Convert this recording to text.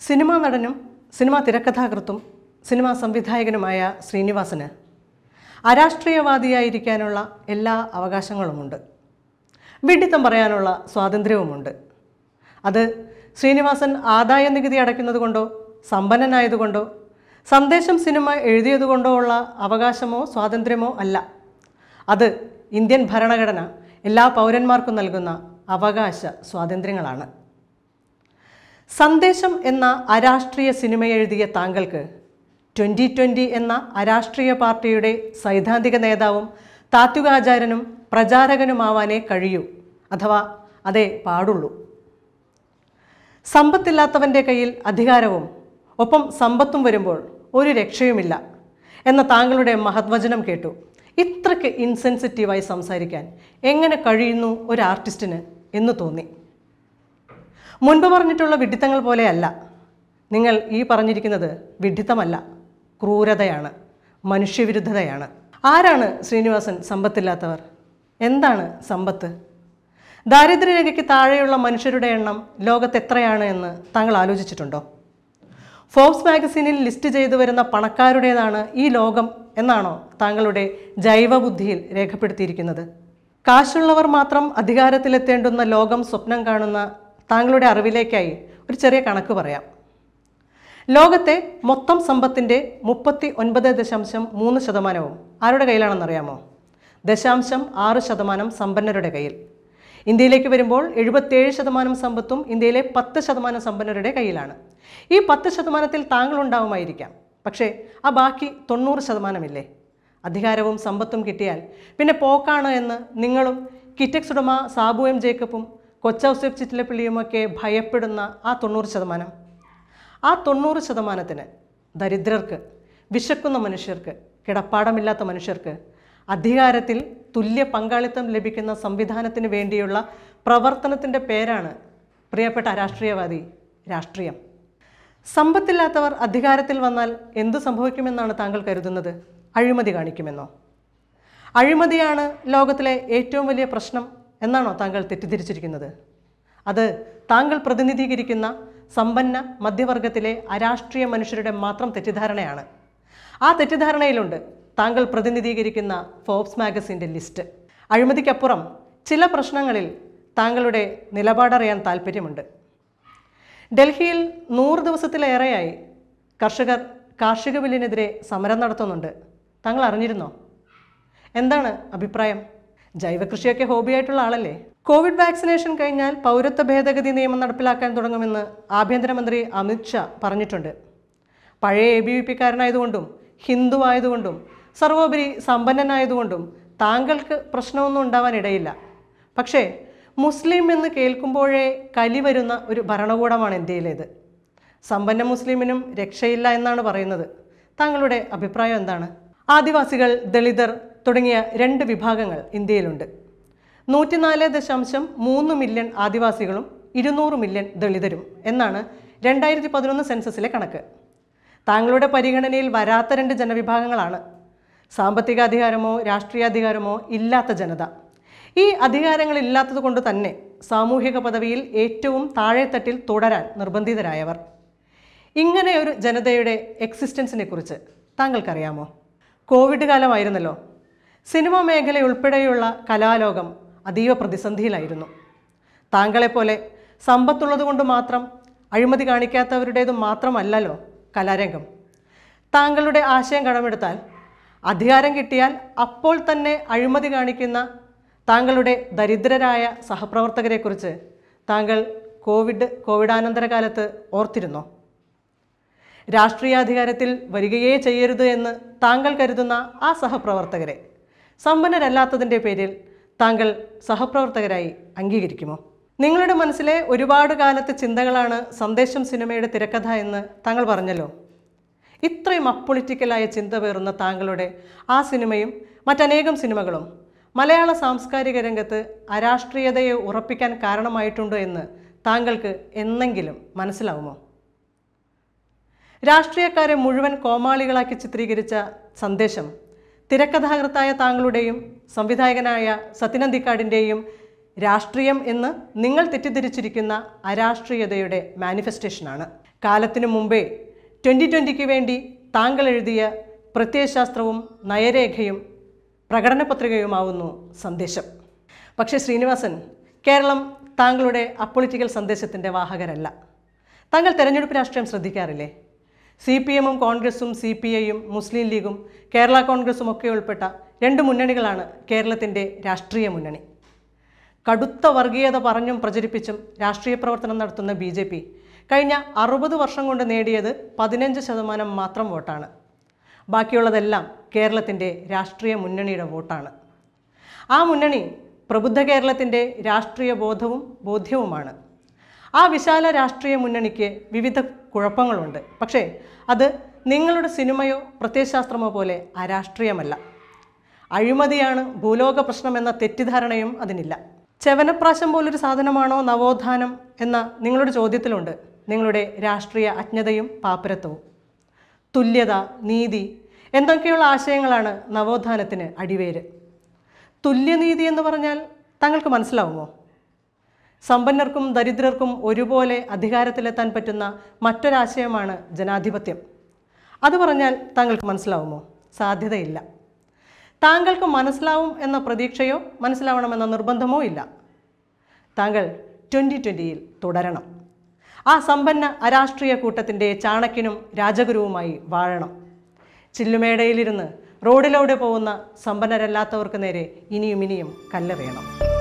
cinema നടനും cinema തിരക്കഥാകൃത്തും cinema സംവിധായകനുമായ ശ്രീനിവാസന് അരാഷ്ട്രീയവാദിയായിരിക്കാനുള്ള എല്ലാ അവകാശങ്ങളുമുണ്ട് വിഡിത്തം പറയാനുള്ള സ്വാതന്ത്ര്യവുമുണ്ട് അത് ശ്രീനിവാസൻ ആദായ നികുതി അടയ്ക്കുന്നത് കൊണ്ടോ സമ്പന്നനായതുകൊണ്ടോ സന്ദേശം സിനിമ എഴുതിയതുകൊണ്ടോ ഉള്ള അവകാശമോ സ്വാതന്ത്ര്യമോ അല്ല അത് ഇന്ത്യൻ ഭരണഘടന എല്ലാ പൗരന്മാർക്കും നൽകുന്ന അവകാശ സ്വാതന്ത്ര്യങ്ങളാണ് സന്ദേശം എന്ന അരാഷ്ട്രീയ സിനിമ എഴുതിയ താങ്കൾക്ക് ട്വൻ്റി ട്വൻ്റി എന്ന അരാഷ്ട്രീയ പാർട്ടിയുടെ സൈദ്ധാന്തിക നേതാവും താത്വികാചാര്യനും പ്രചാരകനുമാവാനേ കഴിയൂ അഥവാ അതേ പാടുള്ളൂ സമ്പത്തില്ലാത്തവൻ്റെ കയ്യിൽ അധികാരവും ഒപ്പം സമ്പത്തും വരുമ്പോൾ ഒരു രക്ഷയുമില്ല എന്ന താങ്കളുടെ മഹത്വചനം കേട്ടു ഇത്രയ്ക്ക് ഇൻസെൻസിറ്റീവായി സംസാരിക്കാൻ എങ്ങനെ കഴിയുന്നു ഒരു ആർട്ടിസ്റ്റിന് എന്ന് തോന്നി മുൻപ് പറഞ്ഞിട്ടുള്ള വിഡ്ഢിത്തങ്ങൾ പോലെയല്ല നിങ്ങൾ ഈ പറഞ്ഞിരിക്കുന്നത് വിഡ്ഢിത്തമല്ല ക്രൂരതയാണ് മനുഷ്യവിരുദ്ധതയാണ് ആരാണ് ശ്രീനിവാസൻ സമ്പത്തില്ലാത്തവർ എന്താണ് സമ്പത്ത് ദാരിദ്ര്യരേഖയ്ക്ക് താഴെയുള്ള മനുഷ്യരുടെ എണ്ണം ലോകത്ത് എത്രയാണ് എന്ന് താങ്കൾ ആലോചിച്ചിട്ടുണ്ടോ ഫോബ്സ് മാഗസീനിൽ ലിസ്റ്റ് ചെയ്തു വരുന്ന പണക്കാരുടേതാണ് ഈ ലോകം എന്നാണോ താങ്കളുടെ ജൈവബുദ്ധിയിൽ രേഖപ്പെടുത്തിയിരിക്കുന്നത് കാശുള്ളവർ മാത്രം അധികാരത്തിലെത്തേണ്ടുന്ന ലോകം സ്വപ്നം കാണുന്ന താങ്കളുടെ അറിവിലേക്കായി ഒരു ചെറിയ കണക്ക് പറയാം ലോകത്തെ മൊത്തം സമ്പത്തിൻ്റെ മുപ്പത്തി ഒൻപത് ദശാംശം മൂന്ന് ശതമാനവും ആരുടെ കയ്യിലാണെന്നറിയാമോ ദശാംശം ആറ് ശതമാനം സമ്പന്നരുടെ കയ്യിൽ ഇന്ത്യയിലേക്ക് വരുമ്പോൾ എഴുപത്തേഴ് ശതമാനം സമ്പത്തും ഇന്ത്യയിലെ പത്ത് ശതമാനം സമ്പന്നരുടെ കയ്യിലാണ് ഈ പത്ത് ശതമാനത്തിൽ താങ്കൾ ഉണ്ടാവുമായിരിക്കാം പക്ഷേ ആ ബാക്കി തൊണ്ണൂറ് ശതമാനമില്ലേ അധികാരവും സമ്പത്തും കിട്ടിയാൽ പിന്നെ പോക്കാണ് എന്ന് നിങ്ങളും കിറ്റക്സ് ഉടമ സാബു എം ജേക്കബും കൊച്ചൗസേഫ് ചിറ്റിലപ്പിള്ളിയുമൊക്കെ ഭയപ്പെടുന്ന ആ തൊണ്ണൂറ് ശതമാനം ആ തൊണ്ണൂറ് ശതമാനത്തിന് ദരിദ്രർക്ക് വിശക്കുന്ന മനുഷ്യർക്ക് കിടപ്പാടമില്ലാത്ത മനുഷ്യർക്ക് അധികാരത്തിൽ തുല്യ പങ്കാളിത്തം ലഭിക്കുന്ന സംവിധാനത്തിന് വേണ്ടിയുള്ള പ്രവർത്തനത്തിൻ്റെ പേരാണ് പ്രിയപ്പെട്ട രാഷ്ട്രീയവാദി രാഷ്ട്രീയം സമ്പത്തില്ലാത്തവർ അധികാരത്തിൽ വന്നാൽ എന്തു സംഭവിക്കുമെന്നാണ് താങ്കൾ കരുതുന്നത് അഴിമതി കാണിക്കുമെന്നോ അഴിമതിയാണ് ലോകത്തിലെ ഏറ്റവും വലിയ പ്രശ്നം എന്നാണോ താങ്കൾ തെറ്റിദ്ധരിച്ചിരിക്കുന്നത് അത് താങ്കൾ പ്രതിനിധീകരിക്കുന്ന സമ്പന്ന മധ്യവർഗത്തിലെ അരാഷ്ട്രീയ മനുഷ്യരുടെ മാത്രം തെറ്റിദ്ധാരണയാണ് ആ തെറ്റിദ്ധാരണയിലുണ്ട് താങ്കൾ പ്രതിനിധീകരിക്കുന്ന ഫോബ്സ് മാഗസിൻ്റെ ലിസ്റ്റ് അഴിമതിക്കപ്പുറം ചില പ്രശ്നങ്ങളിൽ താങ്കളുടെ നിലപാടറിയാൻ താല്പര്യമുണ്ട് ഡൽഹിയിൽ നൂറ് ദിവസത്തിലേറെയായി കർഷകർ കാർഷിക ബില്ലിനെതിരെ സമരം നടത്തുന്നുണ്ട് താങ്കൾ അറിഞ്ഞിരുന്നോ എന്താണ് അഭിപ്രായം ജൈവകൃഷിയൊക്കെ ഹോബിയായിട്ടുള്ള ആളല്ലേ കോവിഡ് വാക്സിനേഷൻ കഴിഞ്ഞാൽ പൗരത്വ ഭേദഗതി നിയമം നടപ്പിലാക്കാൻ തുടങ്ങുമെന്ന് ആഭ്യന്തരമന്ത്രി അമിത് ഷാ പറഞ്ഞിട്ടുണ്ട് പഴയ എ ബി വി പിക്കാരനായതുകൊണ്ടും ഹിന്ദു ആയതുകൊണ്ടും സർവോപരി സമ്പന്നനായതുകൊണ്ടും താങ്കൾക്ക് പ്രശ്നമൊന്നും ഉണ്ടാവാനിടയില്ല പക്ഷേ മുസ്ലിം എന്ന് കേൾക്കുമ്പോഴേ കലി വരുന്ന ഒരു ഭരണകൂടമാണ് ഇന്ത്യയിലേത് സമ്പന്ന മുസ്ലിമിനും രക്ഷയില്ല എന്നാണ് പറയുന്നത് താങ്കളുടെ അഭിപ്രായം എന്താണ് ആദിവാസികൾ ദളിതർ തുടങ്ങിയ രണ്ട് വിഭാഗങ്ങൾ ഇന്ത്യയിലുണ്ട് നൂറ്റിനാല് ദശാംശം മൂന്ന് മില്യൺ ആദിവാസികളും ഇരുന്നൂറ് മില്യൺ ദളിതരും എന്നാണ് രണ്ടായിരത്തി പതിനൊന്ന് സെൻസസിലെ കണക്ക് താങ്കളുടെ പരിഗണനയിൽ വരാത്ത രണ്ട് ജനവിഭാഗങ്ങളാണ് സാമ്പത്തിക അധികാരമോ രാഷ്ട്രീയാധികാരമോ ഇല്ലാത്ത ജനത ഈ അധികാരങ്ങളില്ലാത്തത് കൊണ്ട് തന്നെ സാമൂഹിക പദവിയിൽ ഏറ്റവും താഴെത്തട്ടിൽ തുടരാൻ നിർബന്ധിതരായവർ ഇങ്ങനെ ഒരു ജനതയുടെ എക്സിസ്റ്റൻസിനെ കുറിച്ച് താങ്കൾക്കറിയാമോ കോവിഡ് കാലമായിരുന്നല്ലോ സിനിമാ മേഖല ഉൾപ്പെടെയുള്ള കലാലോകം അതീവ പ്രതിസന്ധിയിലായിരുന്നു താങ്കളെപ്പോലെ സമ്പത്തുള്ളത് കൊണ്ട് മാത്രം അഴിമതി കാണിക്കാത്തവരുടേത് മാത്രമല്ലല്ലോ കലാരംഗം താങ്കളുടെ ആശയം കടമെടുത്താൽ അധികാരം കിട്ടിയാൽ അപ്പോൾ തന്നെ അഴിമതി കാണിക്കുന്ന താങ്കളുടെ ദരിദ്രരായ സഹപ്രവർത്തകരെക്കുറിച്ച് താങ്കൾ കോവിഡ് കോവിഡാനന്തര കാലത്ത് ഓർത്തിരുന്നോ രാഷ്ട്രീയാധികാരത്തിൽ വരികയേ ചെയ്യരുത് എന്ന് താങ്കൾ കരുതുന്ന ആ സഹപ്രവർത്തകരെ സമ്പന്നരല്ലാത്തതിൻ്റെ പേരിൽ താങ്കൾ സഹപ്രവർത്തകരായി അംഗീകരിക്കുമോ നിങ്ങളുടെ മനസ്സിലെ ഒരുപാട് കാലത്തെ ചിന്തകളാണ് സന്ദേശം സിനിമയുടെ തിരക്കഥ എന്ന് താങ്കൾ പറഞ്ഞല്ലോ ഇത്രയും അപ്പൊളിറ്റിക്കലായ ചിന്ത പേറുന്ന താങ്കളുടെ ആ സിനിമയും മറ്റനേകം സിനിമകളും മലയാള സാംസ്കാരിക രംഗത്ത് അരാഷ്ട്രീയതയെ ഉറപ്പിക്കാൻ കാരണമായിട്ടുണ്ടോ എന്ന് താങ്കൾക്ക് എന്നെങ്കിലും മനസ്സിലാവുമോ രാഷ്ട്രീയക്കാരെ മുഴുവൻ കോമാളികളാക്കി ചിത്രീകരിച്ച സന്ദേശം തിരക്കഥാകൃത്തായ താങ്കളുടെയും സംവിധായകനായ സത്യനന്ദിക്കാടിൻ്റെയും രാഷ്ട്രീയം എന്ന് നിങ്ങൾ തെറ്റിദ്ധരിച്ചിരിക്കുന്ന അരാഷ്ട്രീയതയുടെ മാനിഫെസ്റ്റേഷനാണ് കാലത്തിനു മുമ്പേ ട്വൻ്റി ട്വൻ്റിക്ക് വേണ്ടി താങ്കൾ എഴുതിയ പ്രത്യയശാസ്ത്രവും നയരേഖയും പ്രകടന പത്രികയുമാവുന്നു സന്ദേശം പക്ഷേ ശ്രീനിവാസൻ കേരളം താങ്കളുടെ അപ്പൊളിറ്റിക്കൽ സന്ദേശത്തിൻ്റെ വാഹകരല്ല താങ്കൾ തെരഞ്ഞെടുപ്പ് രാഷ്ട്രീയം ശ്രദ്ധിക്കാറില്ലേ സി പി എമ്മും കോൺഗ്രസും സി പി ഐയും മുസ്ലിം ലീഗും കേരള കോൺഗ്രസും ഒക്കെ ഉൾപ്പെട്ട രണ്ട് മുന്നണികളാണ് കേരളത്തിൻ്റെ രാഷ്ട്രീയ മുന്നണി കടുത്ത വർഗീയത പറഞ്ഞും പ്രചരിപ്പിച്ചും രാഷ്ട്രീയ പ്രവർത്തനം നടത്തുന്ന ബി ജെ പി കഴിഞ്ഞ അറുപത് വർഷം കൊണ്ട് നേടിയത് പതിനഞ്ച് ശതമാനം മാത്രം വോട്ടാണ് ബാക്കിയുള്ളതെല്ലാം കേരളത്തിൻ്റെ രാഷ്ട്രീയ മുന്നണിയുടെ വോട്ടാണ് ആ മുന്നണി പ്രബുദ്ധ കേരളത്തിൻ്റെ രാഷ്ട്രീയ ബോധവും ബോധ്യവുമാണ് ആ വിശാല രാഷ്ട്രീയ മുന്നണിക്ക് വിവിധ കുഴപ്പങ്ങളുണ്ട് പക്ഷേ അത് നിങ്ങളുടെ സിനിമയോ പ്രത്യയശാസ്ത്രമോ പോലെ അരാഷ്ട്രീയമല്ല അഴിമതിയാണ് ഭൂലോക പ്രശ്നമെന്ന തെറ്റിദ്ധാരണയും അതിനില്ല ചെവനപ്രാശം പോലൊരു സാധനമാണോ നവോത്ഥാനം എന്ന നിങ്ങളുടെ ചോദ്യത്തിലുണ്ട് നിങ്ങളുടെ രാഷ്ട്രീയ അജ്ഞതയും പാപ്പരത്വവും തുല്യത നീതി എന്തൊക്കെയുള്ള ആശയങ്ങളാണ് നവോത്ഥാനത്തിന് അടിവേര് തുല്യനീതി എന്ന് പറഞ്ഞാൽ താങ്കൾക്ക് മനസ്സിലാവുമോ സമ്പന്നർക്കും ദരിദ്രർക്കും ഒരുപോലെ അധികാരത്തിലെത്താൻ പറ്റുന്ന മറ്റൊരാശയമാണ് ജനാധിപത്യം അത് പറഞ്ഞാൽ താങ്കൾക്ക് മനസ്സിലാവുമോ സാധ്യതയില്ല താങ്കൾക്ക് മനസ്സിലാവും എന്ന പ്രതീക്ഷയോ മനസ്സിലാവണമെന്ന നിർബന്ധമോ ഇല്ല താങ്കൾ ട്വൻ്റി ട്വൻ്റിയിൽ തുടരണം ആ സമ്പന്ന അരാഷ്ട്രീയ കൂട്ടത്തിൻ്റെ ചാണക്യനും രാജഗുരുവുമായി വാഴണം ചില്ലുമേടയിലിരുന്ന് റോഡിലൂടെ പോകുന്ന സമ്പന്നരല്ലാത്തവർക്ക് നേരെ ഇനിയും ഇനിയും കല്ലെറിയണം